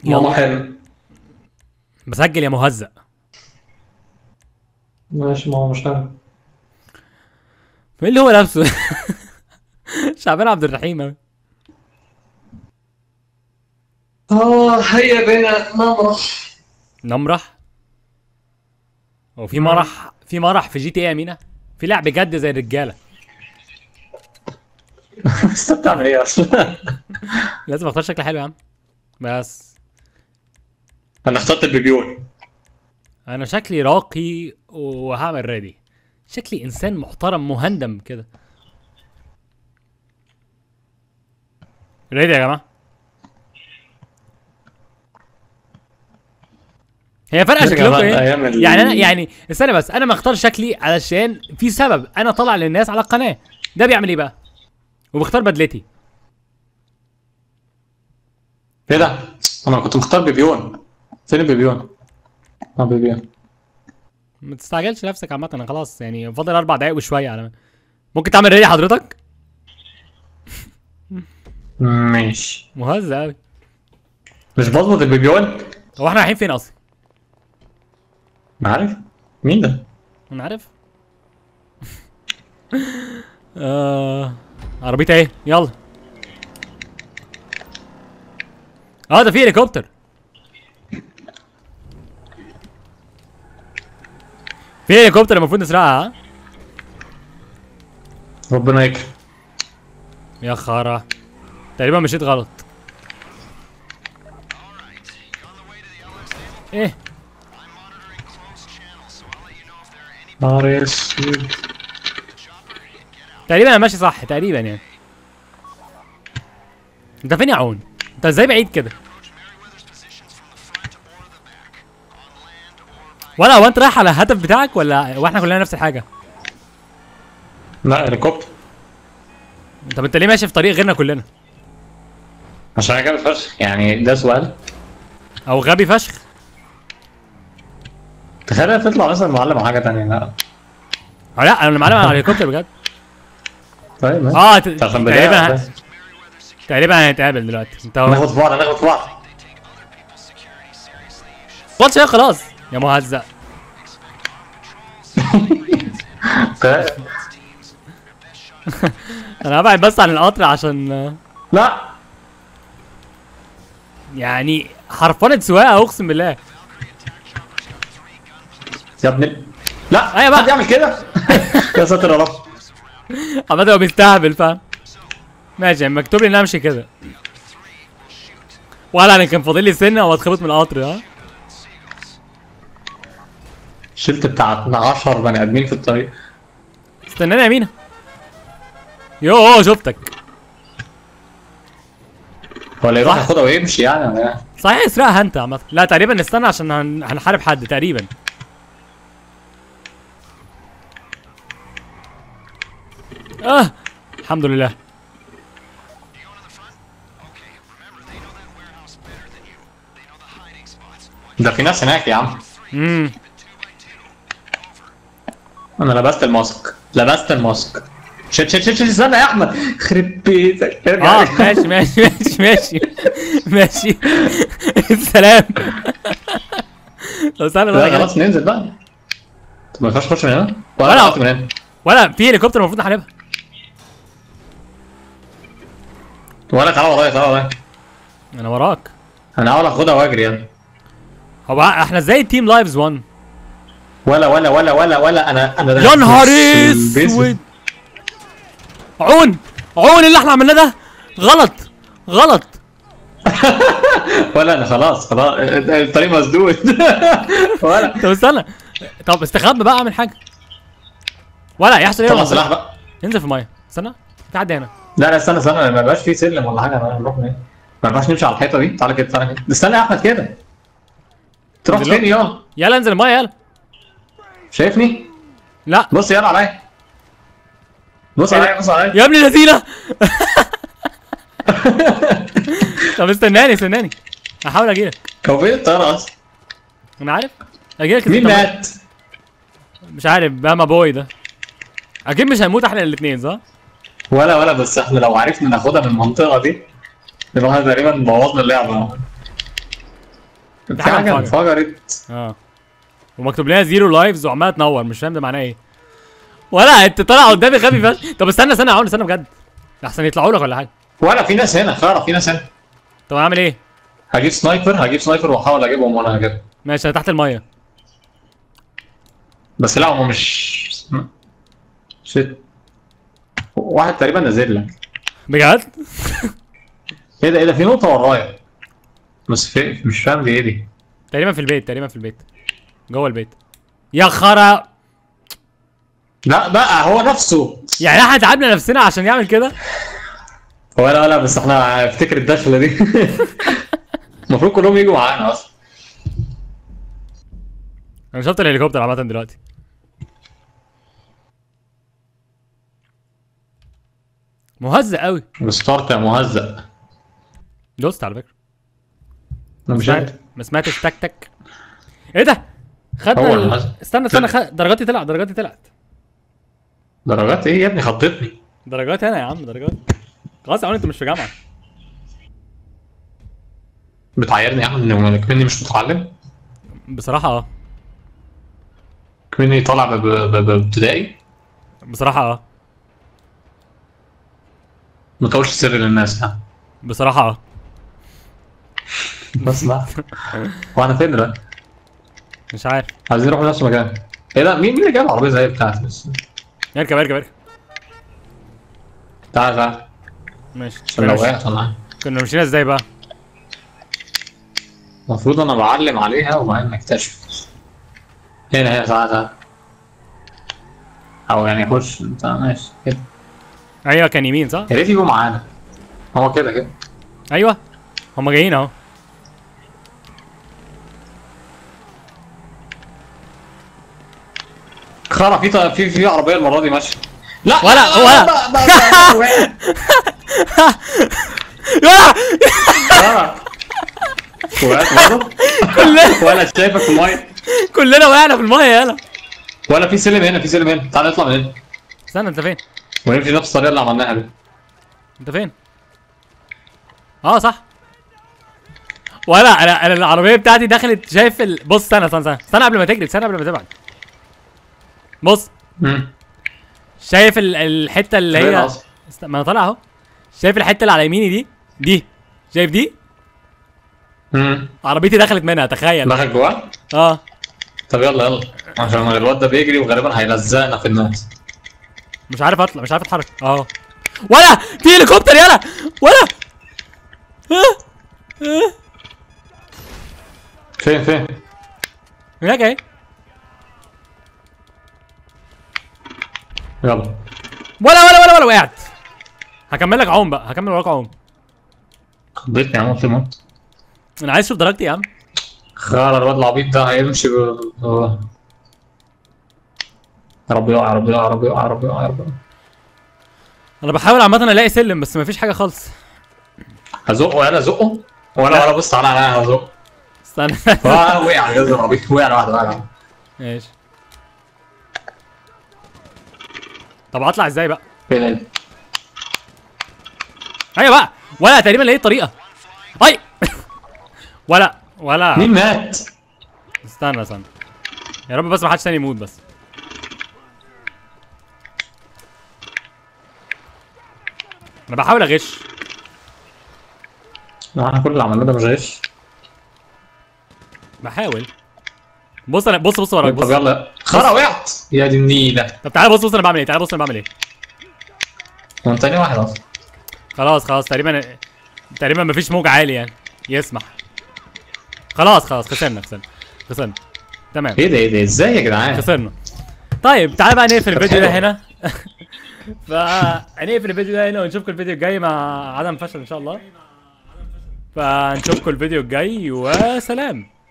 ماما يلا حلو بسجل يا مهزأ ماشي ماما مش حلو ايه اللي هو لابسه شعبان عبد الرحيم أوي. اه هيا بنا نمرح نمرح هو في مرح في مرح في جي تي اي يا مينا في لعب جد زي الرجاله انت بتعمل ايه اصلا؟ لازم اختار شكل حلو يا عم بس انا اخترت البيبيون انا شكلي راقي وهعمل ريدي شكلي انسان محترم مهندم كده ريدي يا جماعه هي فرقه نرجع شكلكم بقى ايه لأيام ال- يعني انا يعني استنى بس انا مختار شكلي علشان في سبب انا طالع للناس على القناه ده بيعمل ايه بقى وبختار بدلتي ايه ده؟ انا كنت مختار بيبيون فين البيبيون؟ اه بيبيون ما تستعجلش نفسك عامه انا خلاص يعني فاضل اربع دقايق وشويه على ما. ممكن تعمل ريدي حضرتك ماشي مهزأ قوي مش بظبط البيبيون؟ هو احنا رايحين فين اصلا ما عارف مين ده؟ انا عارف آه... عربيتي ايه يلا اه ده في هليكوبتر في هليكوبتر المفروض نسرقها ها ربنا يكرم يا خرا تقريبا مشيت غلط ايه نهار اسود تقريبا انا ماشي صح تقريبا يعني انت فين يا عون انت ازاي بعيد كده ولا هو انت رايح على الهدف بتاعك ولا واحنا كلنا نفس الحاجه لا هليكوبتر طب انت ليه ماشي في طريق غيرنا كلنا عشان انا جامد فشخ يعني ده سؤال او غبي فشخ تخيل تطلع مثلا معلم على حاجه تانية لا أو لا انا معلم على الهليكوبتر بجد طيب ماشي. اه ت- عشان تقريبا بداية ه- تقريبا هنتقابل دلوقتي انت ناخد في بعض ناخد في بعض خلاص شويه خلاص يا مهزأ طيب. انا هبعد بس عن القطر عشان لا يعني حرفنة سواقه اقسم بالله يا ابن ال- لا أيوة بقى. حد يعمل كده يا ساتر يا رب عامة هو بيستهبل فاهم ماشي يعني مكتوب لي ان أنا امشي كده ولا انا كان فاضل لي سنه واتخبط من القطر ها شلت بتاع 10 بني ادمين في الطريق استناني يا مينا يوه شفتك ولا يروح صح. ياخدها ويمشي يعني ولا إيه؟ صحيح اسرقها انت عامة لا تقريبا نستنى عشان هن... هنحارب حد تقريبا اه الحمد لله ده في ناس هناك يا عم امم انا لبست الماسك لبست الماسك شت شت شت شت استنى يا احمد خرب بيتك ارجع اه ارجع. ماشي ماشي ماشي ماشي ماشي السلام طب استنى لا بقى خلاص ننزل بقى طب ما ينفعش نخش من هنا ولا- ولا نقعد من هنا ولا في هليكوبتر المفروض نحاربها ولا تعالى ورايا تعالى ورايا انا وراك انا هحاول اخدها واجري يلا هو احنا ازاي تيم لايفز 1 ولا ولا ولا ولا ولا انا انا يا نهار البيس- اسود عون عون اللي احنا عملناه ده غلط غلط ولا انا خلاص خلاص الطريق مسدود ولا طب استنى طب استخبى بقى اعمل حاجه ولا يحصل ايه طلع لما- سلاح بقى انزل في الميه استنى تعدي هنا لا لا استنى استنى ما يبقاش في سلم ولا حاجه انا هنروح منين ما ينفعش نمشي على الحيطه دي تعالى كده تعالى كده استنى يا احمد كده تروح انزل فين يلا يلا انزل الميه يلا شايفني لا بص يلا عليا بص عليا بص عليا يا ابن الذين طب استناني استناني هحاول اجيلك هو فين الطياره اصلا انا عارف اجيلك مين طب- مات مش عارف باما بوي ده اكيد مش هنموت احنا الاثنين صح؟ ولا ولا بس احنا لو عرفنا ناخدها من المنطقه دي يبقى احنا تقريبا بوظنا اللعبه في حاجة حاجه انفجرت. انفجرت اه ومكتوب لنا زيرو لايفز وعماله تنور مش فاهم ده معناه ايه ولا انت طالع قدامي غبي بس طب استنى استنى اقول استنى بجد احسن يطلعوا لك ولا حاجه ولا في ناس هنا خيرة في ناس هنا طب اعمل ايه هجيب سنايبر هجيب سنايبر واحاول اجيبهم وانا هجيبهم ماشي انا تحت الميه بس لا هم مش شيت واحد تقريبا نازل لك بجد ايه ده ايه ده في نقطة ورايا بس في مش فاهم دي ايه دي تقريبا في البيت تقريبا في البيت جوه البيت يا خرا لا بقى هو نفسه يعني احنا تعبنا نفسنا عشان يعمل كده هو لا لا بس احنا افتكر الدخلة دي المفروض كلهم يجوا معانا اصلا انا شفت الهليكوبتر عامه دلوقتي مهزأ قوي الستارت يا مهزأ دوست على فكره انا مش سمعت عارف ما سمعتش تك تك ايه ده خدنا هو ال... المهزأ. استنى استنى خد... درجاتي طلعت درجاتي طلعت درجات ايه يا ابني خضتني درجات هنا يا عم درجات خلاص يا عم انت مش في جامعه بتعايرني يا عم ان كمني مش متعلم بصراحه اه كمني طالع ب- ب- ب- بابتدائي بصراحه اه ما تقولش سر للناس ها بصراحه اه بس لا هو انا فين دلوقتي؟ مش عارف عايزين نروح نفس المكان ايه ده مين مين اللي جاب العربيه زي بتاعتي بس اركب اركب اركب تعال تعال ماشي عشان لو كنا, وقعت ولا حاجة. كنا مشينا ازاي بقى المفروض انا بعلم عليها وبعدين نكتشف هنا هنا تعال تعال او يعني خش انت ماشي كده ايوه كان يمين صح يا ريت يجوا معانا هو كده كده ايوه هم جايين اهو خرا في ط- في في عربيه المره دي ماشيه لا ولا- لا، ولا. لا، لا، لا، وقعت. يلا خرا. وقعت برضه كلنا ولا شايفك في الميه كلنا وقعنا في الميه يلا ولا في سلم هنا في سلم هنا تعال نطلع من هنا استنى انت فين ونمشي نفس الطريقه اللي عملناها دي انت فين اه صح ولا انا انا العربيه بتاعتي دخلت شايف ال... بص استنى استنى استنى استنى قبل ما تجري استنى قبل ما تبعد بص امم شايف ال... الحته اللي فين هي أصلا؟ است... ما انا طالع اهو شايف الحته اللي على يميني دي دي شايف دي امم عربيتي دخلت منها تخيل دخل جواه اه طب يلا يلا عشان الواد ده بيجري وغالبا هيلزقنا في الناس مش عارف اطلع مش عارف اتحرك اهو ولا في هليكوبتر يلا ولا آه. آه. فين فين هناك اهي يلا ولا ولا ولا ولا وقعت هكمل لك عوم بقى هكمل وراك عوم خضتني يا عم في موت انا عايز اشوف درجتي يا عم خير الواد العبيط ده هيمشي ب... ب- يا رب يقع يا رب يقع يا رب يقع يا رب يقع يا رب يقع. انا بحاول عامه الاقي سلم بس مفيش حاجه خالص هزقه ولا ازقه ولا لا. ولا بص تعالى انا هزقه استنى آه، وقع يا جزر العبيط وقع لوحده وقع لوحده. ماشي طب اطلع ازاي بقى فين انت؟ ايوه بقى ولا تقريبا لقيت طريقه اي ولا ولا مين مات؟ استنى استنى يا رب بس ما حدش تاني يموت بس انا بحاول اغش لا احنا كل اللي عملناه ده مش غش بحاول بص انا بص بص وراك طب بص يلا خرا وقعت يا دي النيلة طب تعالى بص بص انا بعمل ايه تعالى بص انا بعمل ايه هو انت تاني واحد اصلا خلاص خلاص تقريبا تقريبا مفيش موج عالي يعني يسمح خلاص خلاص خسرنا خسرنا خسرنا تمام ايه ده ايه ده ازاي يا جدعان؟ خسرنا طيب تعالى بقى نقفل الفيديو ده حلو. هنا فهنقفل الفيديو ده هنا ونشوفكم الفيديو الجاي مع عدم فشل ان شاء الله فنشوفكم الفيديو الجاي وسلام